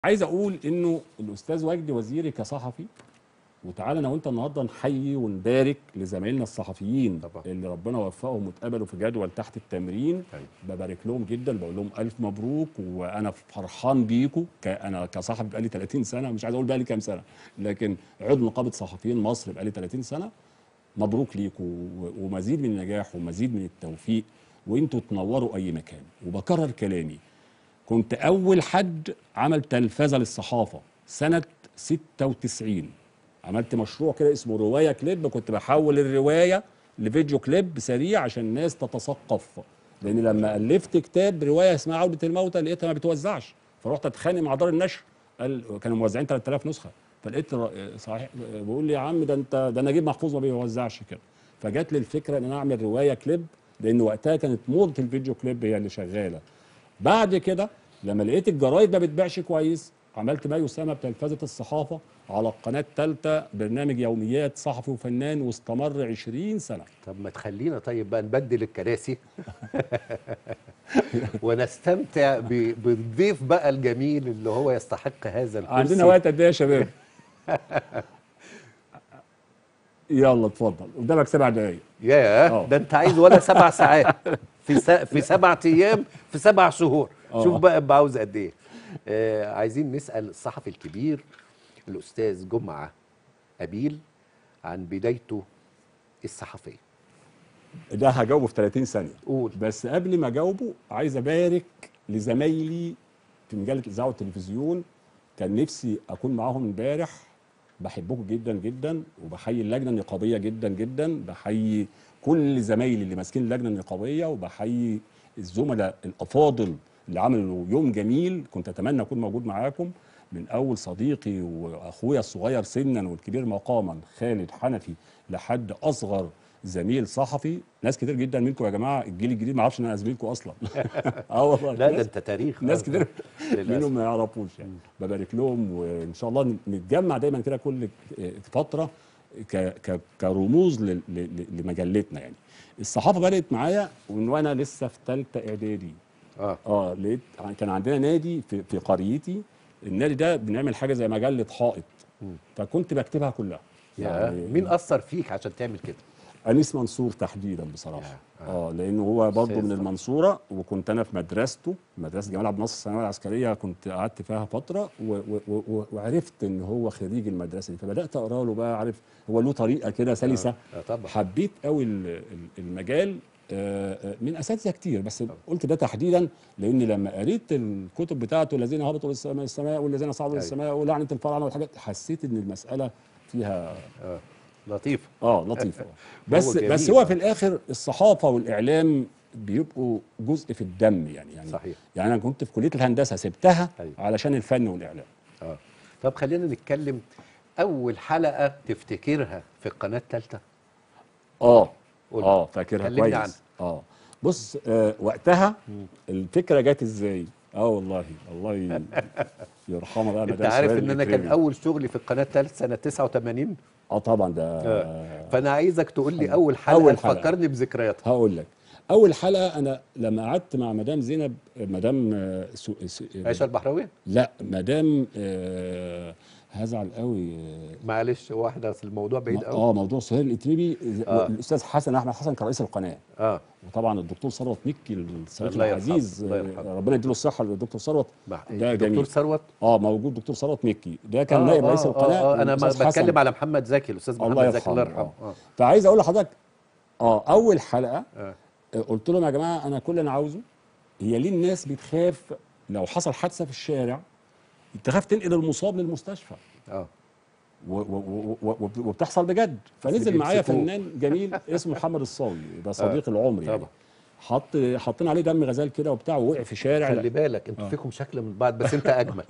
عايز اقول انه الاستاذ وجدي وزيري كصحفي وتعالى انا وانت النهارده نحيي ونبارك لزمايلنا الصحفيين طبعا. اللي ربنا وفقهم واتقبلوا في جدول تحت التمرين أيوة. ببارك لهم جدا بقول لهم الف مبروك وانا فرحان بيكم ك- انا كصحفي بقالي 30 سنه مش عايز اقول بقالي كام سنه لكن عضو نقابه صحفيين مصر بقالي 30 سنه مبروك ليكم و- ومزيد من النجاح ومزيد من التوفيق وانتوا تنوروا اي مكان وبكرر كلامي كنت اول حد عمل تلفزه للصحافه سنه 96 عملت مشروع كده اسمه روايه كليب كنت بحول الروايه لفيديو كليب سريع عشان الناس تتثقف لان لما الفت كتاب روايه اسمها عوده الموتى لقيتها ما بتوزعش فرحت اتخانق مع دار النشر قال كانوا موزعين 3000 نسخه فلقيت الر- صحيح بيقول لي يا عم ده انت ده نجيب محفوظ ما بيوزعش كده فجات لي الفكره ان انا اعمل روايه كليب لان وقتها كانت موضه الفيديو كليب هي اللي شغاله بعد كده لما لقيت الجرايد ما بتبيعش كويس عملت ما يسمى بتلفزه الصحافه على القناه الثالثه برنامج يوميات صحفي وفنان واستمر 20 سنه طب ما تخلينا طيب بقى نبدل الكراسي ونستمتع ب- بالضيف بقى الجميل اللي هو يستحق هذا الكرسي عندنا وقت قد ايه يا شباب يلا اتفضل قدامك سبع دقايق ياه آه. ده انت عايز ولا سبع ساعات في س... في سبع ايام في سبع شهور آه. شوف بقى ابقى عاوز قد ايه آه عايزين نسال الصحفي الكبير الاستاذ جمعه ابيل عن بدايته الصحفيه ده هجاوبه في 30 ثانيه قول بس قبل ما اجاوبه عايز ابارك لزمايلي في مجله الاذاعه والتلفزيون كان نفسي اكون معاهم امبارح بحبكم جدا جدا وبحيي اللجنه النقابيه جدا جدا بحيي كل زمايلي اللي ماسكين اللجنه النقابيه وبحيي الزملاء الافاضل اللي عملوا يوم جميل كنت اتمنى اكون موجود معاكم من اول صديقي واخويا الصغير سنا والكبير مقاما خالد حنفي لحد اصغر زميل صحفي ناس كتير جدا منكم يا جماعه الجيل الجديد ما اعرفش ان انا زميلكم اصلا اه والله لا ده ناس- انت تاريخ ناس آه. كتير للأسف. منهم ما يعرفوش يعني ببارك لهم وان شاء الله نتجمع دايما كده كل فتره ك ك كرموز ل- ل- لمجلتنا يعني الصحافه بدات معايا ومن وانا لسه في ثالثه اعدادي اه اه لقيت كان عندنا نادي في في قريتي النادي ده بنعمل حاجه زي مجله حائط مم. فكنت بكتبها كلها يا مين اثر فيك عشان تعمل كده انيس منصور تحديدا بصراحه يا، اه لانه هو برضه أستاذ من طبعا. المنصوره وكنت انا في مدرسته مدرسه جمال عبد الناصر الثانويه العسكريه كنت قعدت فيها فتره و و و وعرفت ان هو خريج المدرسه دي فبدات اقرا له بقى عارف هو له طريقه كده سلسه آه طبعا حبيت قوي ال- ال- المجال آه، آه، من اساتذه كتير بس قلت ده تحديدا لان لما قريت الكتب بتاعته الذين هبطوا للسماء السماء والذين صعدوا أيوة. للسماء ولعنه الفراعنه والحاجات حسيت ان المساله فيها اه لطيف اه لطيفه بس جميل. بس هو في الاخر الصحافه والاعلام بيبقوا جزء في الدم يعني يعني صحيح يعني انا كنت في كليه الهندسه سبتها أيوة. علشان الفن والاعلام اه طب خلينا نتكلم اول حلقه تفتكرها في القناه الثالثه اه قول. اه فاكرها كلمني كويس عنها. اه بص آه وقتها الفكره جت ازاي اه والله الله ي- يرحمها بقى انت مدام عارف سهير ان انا كان الإكرامي. اول شغلي في القناه الثالثه سنه 89 اه طبعا ده آه. فانا عايزك تقول لي اول حلقه أول حلقة. تفكرني بذكرياتها هقول لك اول حلقه انا لما قعدت مع مدام زينب مدام آه، سو- سو- عائشه البحراويه لا مدام آه هزعل قوي آه، معلش هو احنا أصل الموضوع بعيد قوي اه موضوع سهير الاتريبي آه. الاستاذ حسن احمد حسن كرئيس القناه اه وطبعا الدكتور ثروت مكي الصديق الله يرحمه، العزيز الله آه، يرحمه. ربنا يديله الصحه للدكتور ثروت مع- ده دكتور جميل ثروت اه موجود دكتور ثروت مكي ده كان آه، نائب آه، رئيس آه، القناه آه انا ما والأستاذ حسن. بتكلم على محمد زكي الاستاذ الله محمد زكي الله يرحمه يرحمه آه. اه فعايز اقول لحضرتك اه اول حلقه اه آه، قلت لهم يا جماعه انا كل اللي انا عاوزه هي ليه الناس بتخاف لو حصل حادثه في الشارع تخاف تنقل المصاب للمستشفى اه و- و- و- و- وبتحصل بجد فنزل معايا بيمسكوه. فنان جميل اسمه محمد الصاوي ده صديق العمر يعني طبعا. حط حاطين عليه دم غزال كده وبتاع ووقع في شارع خلي بالك انتوا فيكم شكل من بعض بس انت اجمل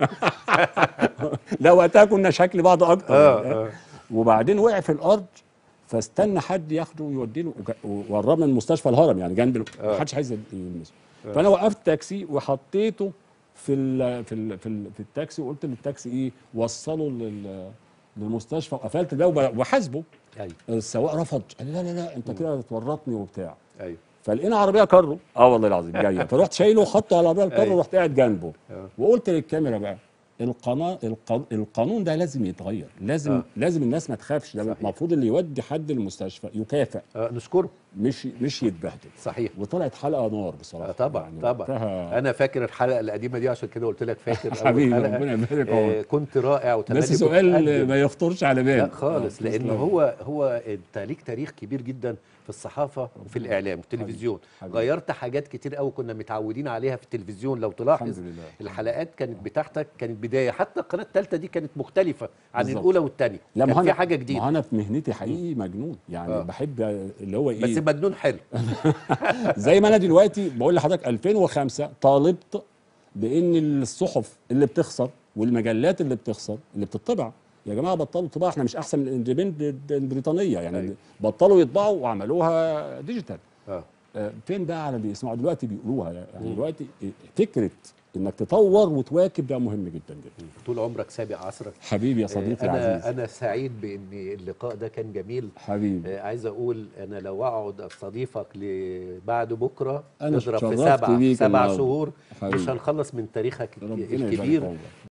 لا وقتها كنا شكل بعض اكتر اه يعني. اه وبعدين وقع في الارض فاستنى حد ياخده ويوديه له وك- وقربنا من مستشفى الهرم يعني جنب ال- آه. محدش عايز يلمسه فانا وقفت تاكسي وحطيته في ال في ال في, ال في التاكسي وقلت للتاكسي ايه وصله لل للمستشفى وقفلت الباب وب- وحاسبه ايوه السواق رفض قال لي لا لا لا انت كده تورطني وبتاع ايوه فلقينا عربيه كارو اه والله العظيم جايه فرحت شايله وحطه على العربيه الكارو أيوة. ورحت قاعد جنبه آه. وقلت للكاميرا بقى القنا... الق... القانون ده لازم يتغير لازم آه. آه. لازم الناس ما تخافش ده صحيح. المفروض اللي يودي حد المستشفى يكافئ آه نشكره مش مش يتبهدل صحيح وطلعت حلقه نار بصراحه آه طبعا يعني طبعا وقتها انا فاكر الحلقه القديمه دي عشان كده قلت لك فاكر أول حبيبي حلقة. ربنا يبارك آه عمرك كنت رائع وتملي بس كنت سؤال أقدم. ما يخطرش على بال لا خالص آه، لان تسلم. هو هو انت ليك تاريخ كبير جدا في الصحافه وفي الاعلام والتلفزيون حبيبي. غيرت حاجات كتير قوي كنا متعودين عليها في التلفزيون لو تلاحظ الحمد لله. الحلقات كانت بتاعتك كانت بدايه حتى القناه الثالثه دي كانت مختلفه عن بالظبط. الاولى والثانيه لا ما كان هو في أنا- حاجه ما جديده هو انا في مهنتي حقيقي مجنون يعني آه. آه. بحب اللي هو ايه بس مجنون حلو زي ما انا دلوقتي بقول لحضرتك 2005 طالبت بان الصحف اللي بتخسر والمجلات اللي بتخسر اللي بتطبع يا جماعه بطلوا طباعه احنا مش احسن من الاندبندنت البريطانيه يعني أيوة. بطلوا يطبعوا وعملوها ديجيتال اه آه، فين بقى على اللي بيسمعوا دلوقتي بيقولوها يعني دلوقتي فكره انك تطور وتواكب ده مهم جدا جدا طول عمرك سابق عصرك حبيبي يا صديقي آه، انا العزيز انا سعيد بان اللقاء ده كان جميل حبيبي آه، عايز اقول انا لو اقعد استضيفك بعد بكره أنا تضرب في اتشرفت سبع بيك سبع النهاردة. شهور حبيبي. مش هنخلص من تاريخك ربنا يبارك الكبير عمرك.